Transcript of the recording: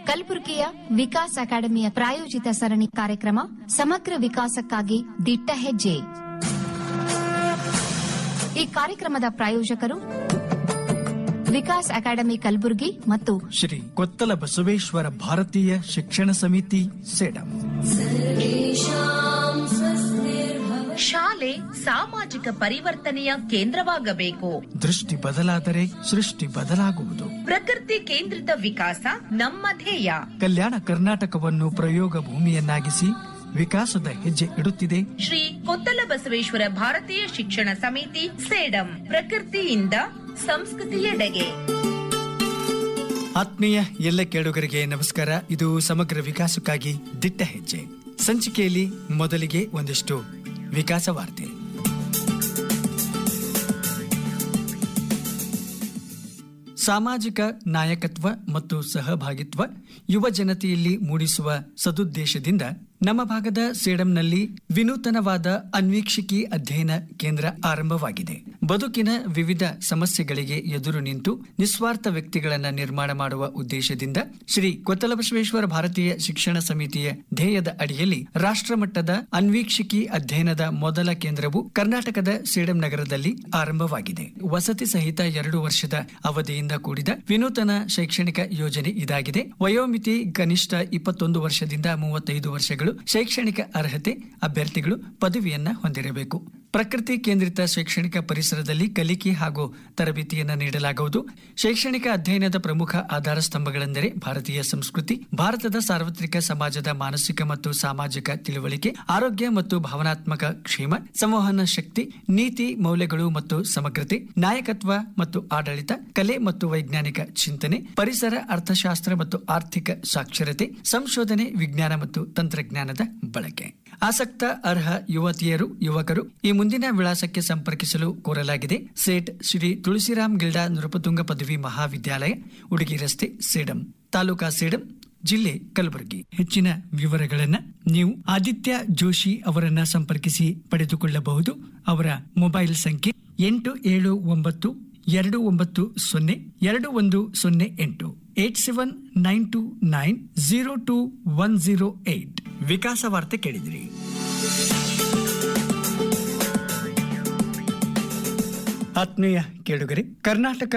ಕಲಬುರಗಿಯ ವಿಕಾಸ್ ಅಕಾಡೆಮಿಯ ಪ್ರಾಯೋಜಿತ ಸರಣಿ ಕಾರ್ಯಕ್ರಮ ಸಮಗ್ರ ವಿಕಾಸಕ್ಕಾಗಿ ದಿಟ್ಟ ಹೆಜ್ಜೆ ಈ ಕಾರ್ಯಕ್ರಮದ ಪ್ರಾಯೋಜಕರು ವಿಕಾಸ್ ಅಕಾಡೆಮಿ ಕಲಬುರಗಿ ಮತ್ತು ಶ್ರೀ ಕೊತ್ತಲ ಬಸವೇಶ್ವರ ಭಾರತೀಯ ಶಿಕ್ಷಣ ಸಮಿತಿ ಸೇಡಂ ಶಾಲೆ ಸಾಮಾಜಿಕ ಪರಿವರ್ತನೆಯ ಕೇಂದ್ರವಾಗಬೇಕು ದೃಷ್ಟಿ ಬದಲಾದರೆ ಸೃಷ್ಟಿ ಬದಲಾಗುವುದು ಪ್ರಕೃತಿ ಕೇಂದ್ರಿತ ವಿಕಾಸ ನಮ್ಮ ಧ್ಯೇಯ ಕಲ್ಯಾಣ ಕರ್ನಾಟಕವನ್ನು ಪ್ರಯೋಗ ಭೂಮಿಯನ್ನಾಗಿಸಿ ವಿಕಾಸದ ಹೆಜ್ಜೆ ಇಡುತ್ತಿದೆ ಶ್ರೀ ಕೊತ್ತಲ ಬಸವೇಶ್ವರ ಭಾರತೀಯ ಶಿಕ್ಷಣ ಸಮಿತಿ ಸೇಡಂ ಪ್ರಕೃತಿಯಿಂದ ಸಂಸ್ಕೃತಿಯೆಡೆಗೆ ಆತ್ಮೀಯ ಎಲ್ಲ ಕೇಳುಗರಿಗೆ ನಮಸ್ಕಾರ ಇದು ಸಮಗ್ರ ವಿಕಾಸಕ್ಕಾಗಿ ದಿಟ್ಟ ಹೆಜ್ಜೆ ಸಂಚಿಕೆಯಲ್ಲಿ ಮೊದಲಿಗೆ ಒಂದಿಷ್ಟು ವಿಕಾಸ ವಾರ್ತೆ ಸಾಮಾಜಿಕ ನಾಯಕತ್ವ ಮತ್ತು ಸಹಭಾಗಿತ್ವ ಯುವ ಜನತೆಯಲ್ಲಿ ಮೂಡಿಸುವ ಸದುದ್ದೇಶದಿಂದ ನಮ್ಮ ಭಾಗದ ಸೇಡಂನಲ್ಲಿ ವಿನೂತನವಾದ ಅನ್ವೀಕ್ಷಿಕಿ ಅಧ್ಯಯನ ಕೇಂದ್ರ ಆರಂಭವಾಗಿದೆ ಬದುಕಿನ ವಿವಿಧ ಸಮಸ್ಯೆಗಳಿಗೆ ಎದುರು ನಿಂತು ನಿಸ್ವಾರ್ಥ ವ್ಯಕ್ತಿಗಳನ್ನ ನಿರ್ಮಾಣ ಮಾಡುವ ಉದ್ದೇಶದಿಂದ ಶ್ರೀ ಕೊತ್ತಲಬಸವೇಶ್ವರ ಭಾರತೀಯ ಶಿಕ್ಷಣ ಸಮಿತಿಯ ಧ್ಯೇಯದ ಅಡಿಯಲ್ಲಿ ರಾಷ್ಟ್ರಮಟ್ಟದ ಅನ್ವೀಕ್ಷಿಕಿ ಅಧ್ಯಯನದ ಮೊದಲ ಕೇಂದ್ರವು ಕರ್ನಾಟಕದ ಸೇಡಂ ನಗರದಲ್ಲಿ ಆರಂಭವಾಗಿದೆ ವಸತಿ ಸಹಿತ ಎರಡು ವರ್ಷದ ಅವಧಿಯಿಂದ ಕೂಡಿದ ವಿನೂತನ ಶೈಕ್ಷಣಿಕ ಯೋಜನೆ ಇದಾಗಿದೆ ವಯೋಮಿತಿ ಕನಿಷ್ಠ ಇಪ್ಪತ್ತೊಂದು ವರ್ಷದಿಂದ ಮೂವತ್ತೈದು ವರ್ಷಗಳು ಶೈಕ್ಷಣಿಕ ಅರ್ಹತೆ ಅಭ್ಯರ್ಥಿಗಳು ಪದವಿಯನ್ನ ಹೊಂದಿರಬೇಕು ಪ್ರಕೃತಿ ಕೇಂದ್ರಿತ ಶೈಕ್ಷಣಿಕ ಪರಿಸರದಲ್ಲಿ ಕಲಿಕೆ ಹಾಗೂ ತರಬೇತಿಯನ್ನ ನೀಡಲಾಗುವುದು ಶೈಕ್ಷಣಿಕ ಅಧ್ಯಯನದ ಪ್ರಮುಖ ಆಧಾರ ಸ್ತಂಭಗಳೆಂದರೆ ಭಾರತೀಯ ಸಂಸ್ಕೃತಿ ಭಾರತದ ಸಾರ್ವತ್ರಿಕ ಸಮಾಜದ ಮಾನಸಿಕ ಮತ್ತು ಸಾಮಾಜಿಕ ತಿಳುವಳಿಕೆ ಆರೋಗ್ಯ ಮತ್ತು ಭಾವನಾತ್ಮಕ ಕ್ಷೇಮ ಸಂವಹನ ಶಕ್ತಿ ನೀತಿ ಮೌಲ್ಯಗಳು ಮತ್ತು ಸಮಗ್ರತೆ ನಾಯಕತ್ವ ಮತ್ತು ಆಡಳಿತ ಕಲೆ ಮತ್ತು ವೈಜ್ಞಾನಿಕ ಚಿಂತನೆ ಪರಿಸರ ಅರ್ಥಶಾಸ್ತ್ರ ಮತ್ತು ಆರ್ಥಿಕ ಸಾಕ್ಷರತೆ ಸಂಶೋಧನೆ ವಿಜ್ಞಾನ ಮತ್ತು ತಂತ್ರಜ್ಞಾನದ ಬಳಕೆ ಆಸಕ್ತ ಅರ್ಹ ಯುವತಿಯರು ಯುವಕರು ಈ ಮುಂದಿನ ವಿಳಾಸಕ್ಕೆ ಸಂಪರ್ಕಿಸಲು ಕೋರಲಾಗಿದೆ ಸೇಟ್ ಶ್ರೀ ತುಳಸಿರಾಮ್ ಗಿಲ್ಡಾ ನೃಪತುಂಗ ಪದವಿ ಮಹಾವಿದ್ಯಾಲಯ ಉಡುಗಿ ರಸ್ತೆ ಸೇಡಂ ತಾಲೂಕಾ ಸೇಡಂ ಜಿಲ್ಲೆ ಕಲಬುರಗಿ ಹೆಚ್ಚಿನ ವಿವರಗಳನ್ನ ನೀವು ಆದಿತ್ಯ ಜೋಶಿ ಅವರನ್ನ ಸಂಪರ್ಕಿಸಿ ಪಡೆದುಕೊಳ್ಳಬಹುದು ಅವರ ಮೊಬೈಲ್ ಸಂಖ್ಯೆ ಎಂಟು ಏಳು ಒಂಬತ್ತು ಎರಡು ಒಂಬತ್ತು ಸೊನ್ನೆ ಎರಡು ಒಂದು ಸೊನ್ನೆ ಎಂಟು eight seven nine two nine zero two one zero eight ವಿಕಾಸ ವಾರ್ತೆ ಕೇಳಿದಿರಿ ಆತ್ಮೀಯ ಕೇಳುಗರೆ ಕರ್ನಾಟಕ